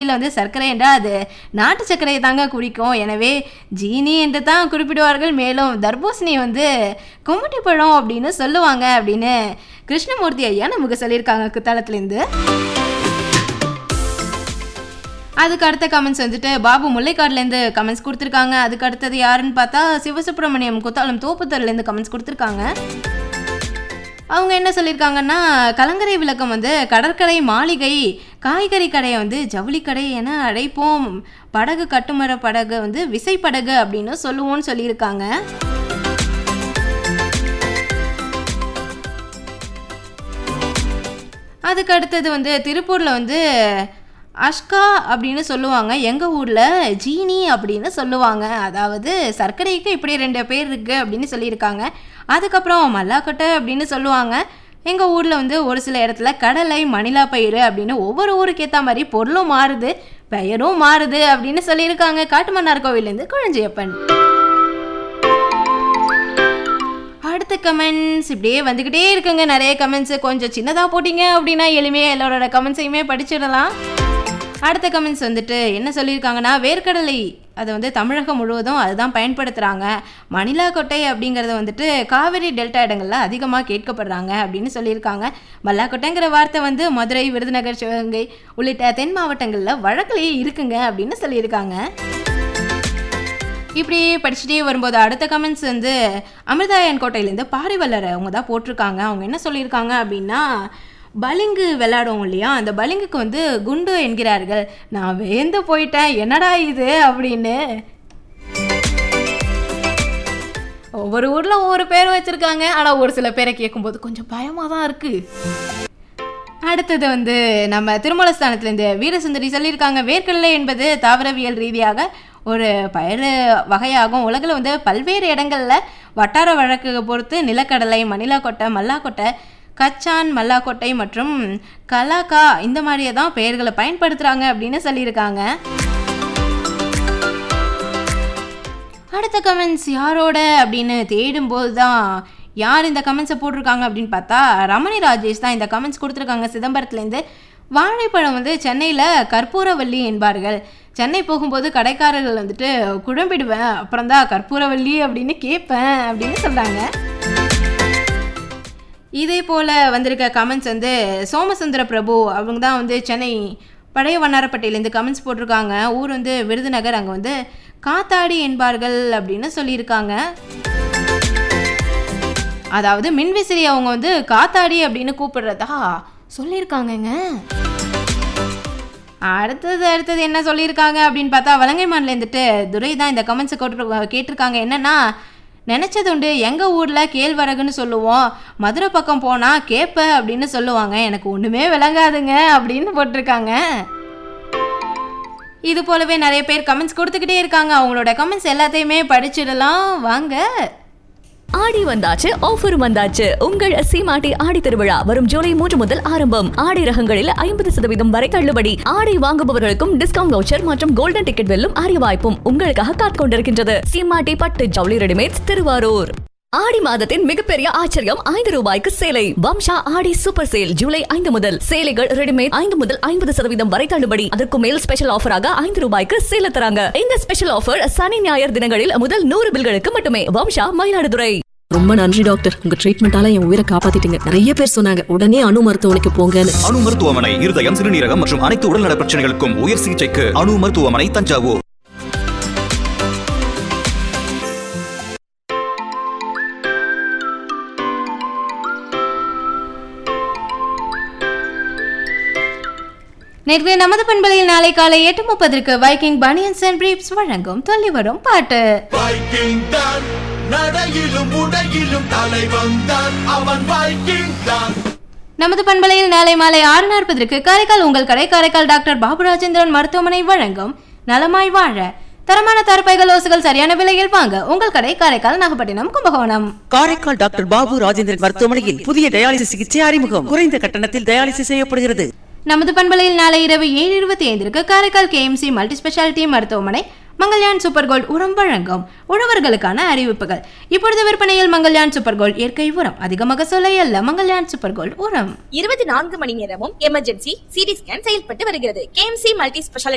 தமிழில் வந்து சர்க்கரை என்றால் அது நாட்டு சர்க்கரையை தாங்க குறிக்கும் எனவே ஜீனி என்று தான் குறிப்பிடுவார்கள் மேலும் தர்பூசணி வந்து கும்முட்டி பழம் அப்படின்னு சொல்லுவாங்க அப்படின்னு கிருஷ்ணமூர்த்தி ஐயா நமக்கு சொல்லியிருக்காங்க குத்தாலத்துலேருந்து அதுக்கு அடுத்த கமெண்ட்ஸ் வந்துட்டு பாபு முல்லைக்காடுலேருந்து கமெண்ட்ஸ் கொடுத்துருக்காங்க அதுக்கு அடுத்தது யாருன்னு பார்த்தா சிவசுப்ரமணியம் குத்தாலம் தோப்புத்தர்லேருந்து கமெண்ட்ஸ் கொடுத்துருக்காங்க அவங்க என்ன சொல்லியிருக்காங்கன்னா கலங்கரை விளக்கம் வந்து கடற்கரை மாளிகை காய்கறி கடையை வந்து ஜவுளி கடை என அழைப்போம் படகு கட்டுமர படகு வந்து விசைப்படகு அப்படின்னு சொல்லுவோம்னு சொல்லியிருக்காங்க அதுக்கு அடுத்தது வந்து திருப்பூரில் வந்து அஷ்கா அப்படின்னு சொல்லுவாங்க எங்கள் ஊரில் ஜீனி அப்படின்னு சொல்லுவாங்க அதாவது சர்க்கரைக்கு இப்படி ரெண்டு பேர் இருக்குது அப்படின்னு சொல்லியிருக்காங்க அதுக்கப்புறம் மல்லாக்கொட்டை அப்படின்னு சொல்லுவாங்க எங்கள் ஊரில் வந்து ஒரு சில இடத்துல கடலை மணிலா பயிர் அப்படின்னு ஒவ்வொரு ஊருக்கு ஏற்ற மாதிரி பொருளும் மாறுது பெயரும் மாறுது அப்படின்னு சொல்லியிருக்காங்க காட்டுமன்னார் கோவிலேருந்து குழஞ்சியப்பன் அடுத்த கமெண்ட்ஸ் இப்படியே வந்துக்கிட்டே இருக்குங்க நிறைய கமெண்ட்ஸு கொஞ்சம் சின்னதாக போட்டிங்க அப்படின்னா எளிமையாக எல்லாரோட கமெண்ட்ஸையுமே படிச்சிடலாம் அடுத்த கமெண்ட்ஸ் வந்துட்டு என்ன சொல்லியிருக்காங்கன்னா வேர்க்கடலை அதை வந்து தமிழகம் முழுவதும் அதுதான் பயன்படுத்துகிறாங்க மணிலா கொட்டை அப்படிங்கிறது வந்துட்டு காவிரி டெல்டா இடங்களில் அதிகமாக கேட்கப்படுறாங்க அப்படின்னு சொல்லியிருக்காங்க மல்லாக்கொட்டைங்கிற வார்த்தை வந்து மதுரை விருதுநகர் சிவகங்கை உள்ளிட்ட தென் மாவட்டங்களில் வழக்கிலேயே இருக்குங்க அப்படின்னு சொல்லியிருக்காங்க இப்படி படிச்சுட்டே வரும்போது அடுத்த கமெண்ட்ஸ் வந்து அமிர்தாயன் கோட்டையிலேருந்து பாரிவல்லர் அவங்க தான் போட்டிருக்காங்க அவங்க என்ன சொல்லியிருக்காங்க அப்படின்னா பளிங்கு விளையாடுவோம் இல்லையா அந்த பளிங்குக்கு வந்து குண்டு என்கிறார்கள் நான் வேந்து போயிட்டேன் என்னடா இது அப்படின்னு ஒவ்வொரு ஊரில் ஒவ்வொரு பேர் வச்சுருக்காங்க ஆனால் ஒரு சில பேரை கேட்கும்போது கொஞ்சம் பயமாக தான் இருக்குது அடுத்தது வந்து நம்ம திருமலஸ்தானத்துலேருந்து வீரசுந்தரி சொல்லியிருக்காங்க வேர்க்கடலை என்பது தாவரவியல் ரீதியாக ஒரு பயிர் வகையாகும் உலகில் வந்து பல்வேறு இடங்களில் வட்டார வழக்கு பொறுத்து நிலக்கடலை மணிலாக்கொட்டை மல்லாக்கொட்டை கச்சான் மல்லாக்கொட்டை மற்றும் கலாக்கா இந்த மாதிரியே தான் பெயர்களை பயன்படுத்துகிறாங்க அப்படின்னு சொல்லியிருக்காங்க அடுத்த கமெண்ட்ஸ் யாரோட அப்படின்னு தேடும்போது தான் யார் இந்த கமெண்ட்ஸை போட்டிருக்காங்க அப்படின்னு பார்த்தா ரமணி ராஜேஷ் தான் இந்த கமெண்ட்ஸ் கொடுத்துருக்காங்க சிதம்பரத்துலேருந்து வாழைப்பழம் வந்து சென்னையில் கற்பூரவல்லி என்பார்கள் சென்னை போகும்போது கடைக்காரர்கள் வந்துட்டு குழம்பிடுவேன் அப்புறம் தான் கற்பூரவல்லி அப்படின்னு கேட்பேன் அப்படின்னு சொல்கிறாங்க இதே போல் வந்திருக்க கமெண்ட்ஸ் வந்து சோமசுந்தர பிரபு அவங்க தான் வந்து சென்னை பழைய வண்ணாரப்பட்டியிலேருந்து கமெண்ட்ஸ் போட்டிருக்காங்க ஊர் வந்து விருதுநகர் அங்கே வந்து காத்தாடி என்பார்கள் அப்படின்னு சொல்லியிருக்காங்க அதாவது மின்விசிறி அவங்க வந்து காத்தாடி அப்படின்னு கூப்பிடுறதா சொல்லியிருக்காங்கங்க அடுத்தது அடுத்தது என்ன சொல்லியிருக்காங்க அப்படின்னு பார்த்தா வலங்கைமான்ல இருந்துட்டு துரை தான் இந்த கமெண்ட்ஸை கொட்டு கேட்டிருக்காங்க என்னன்னா நினச்சது உண்டு எங்கள் ஊரில் கேழ்வரகுன்னு சொல்லுவோம் மதுரை பக்கம் போனால் கேப்ப அப்படின்னு சொல்லுவாங்க எனக்கு ஒன்றுமே விளங்காதுங்க அப்படின்னு போட்டிருக்காங்க இது போலவே நிறைய பேர் கமெண்ட்ஸ் கொடுத்துக்கிட்டே இருக்காங்க அவங்களோட கமெண்ட்ஸ் எல்லாத்தையுமே படிச்சிடலாம் வாங்க ஆடி வந்தாச்சு ஆஃபர் வந்தாச்சு உங்கள் சீமாட்டி ஆடி திருவிழா வரும் ஜூலை மூன்று முதல் ஆரம்பம் ஆடை ரகங்களில் ஐம்பது சதவீதம் வரை தள்ளுபடி ஆடை வாங்குபவர்களுக்கும் டிஸ்கவுண்ட் வவுச்சர் மற்றும் கோல்டன் டிக்கெட் வெல்லும் அரிய வாய்ப்பும் உங்களுக்காக காத்துக் கொண்டிருக்கின்றது சீமாட்டி பட்டு ஜவுளி ரெடிமேட்ஸ் திருவாரூர் ஆடி மாதத்தின் மிகப்பெரிய ஆச்சரியம் ஐந்து ரூபாய்க்கு சேலை வம்சா ஆடி சூப்பர் சேல் ஜூலை ஐந்து முதல் சேலைகள் ரெடிமேட் ஐந்து முதல் ஐம்பது சதவீதம் வரை தள்ளுபடி அதற்கு மேல் ஸ்பெஷல் ஆஃபராக ஐந்து ரூபாய்க்கு சேல தராங்க இந்த ஸ்பெஷல் ஆஃபர் சனி ஞாயிறு தினங்களில் முதல் நூறு பில்களுக்கு மட்டுமே வம்சா மயிலாடுதுறை ரொம்ப நன்றி டாக்டர் உங்க ட்ரீட்மெண்டால என் உயிரை காப்பாத்திட்டீங்க நிறைய பேர் சொன்னாங்க உடனே அணு மருத்துவமனைக்கு போங்கன்னு அணு மருத்துவமனை இருதயம் சிறுநீரகம் மற்றும் அனைத்து உடல்நல பிரச்சனைகளுக்கும் உயர் சிகிச்சைக்கு அணு மருத்துவமனை தஞ்சாவூர் நேற்று நமது பண்பலையில் நாளை காலை எட்டு முப்பதற்கு வைக்கிங் பனியன்ஸ் அண்ட் பிரீப்ஸ் வழங்கும் சொல்லி வரும் பாட்டு வைக்கிங் தான் நடையிலும் உடையிலும் தலைவன் தான் அவன் வைக்கிங் தான் நமது பண்பலையில் நாளை மாலை ஆறு நாற்பதற்கு காரைக்கால் உங்கள் கடை காரைக்கால் டாக்டர் பாபு ராஜேந்திரன் மருத்துவமனை வழங்கும் நலமாய் வாழ தரமான தரப்பைகள் ஓசுகள் சரியான விலையில் வாங்க உங்கள் கடை காரைக்கால் நாகப்பட்டினம் கும்பகோணம் காரைக்கால் டாக்டர் பாபு ராஜேந்திரன் மருத்துவமனையில் புதிய டயாலிசிஸ் சிகிச்சை அறிமுகம் குறைந்த கட்டணத்தில் டயாலிசிஸ் செய்யப்படுகிறது நமது பண்பலையில் நாளை இரவு ஏழு இருபத்தி ஐந்திற்கு காரைக்கால் கேஎம்சி மல்டி ஸ்பெஷாலிட்டி மருத்துவமனை மங்கள்யான் சூப்பர் கோல்ட் உரம் வழங்கும் உழவர்களுக்கான அறிவிப்புகள் இப்பொழுது விற்பனையில் மங்கள்யான் சூப்பர் கோல்ட் இயற்கை உரம் அதிகமாக சொல்ல அல்ல மங்கள்யான் சூப்பர் கோல்ட் உரம் இருபத்தி நான்கு மணி நேரமும் எமர்ஜென்சி சிடி ஸ்கேன் செயல்பட்டு வருகிறது கேஎம்சி மல்டி ஸ்பெஷாலிட்டி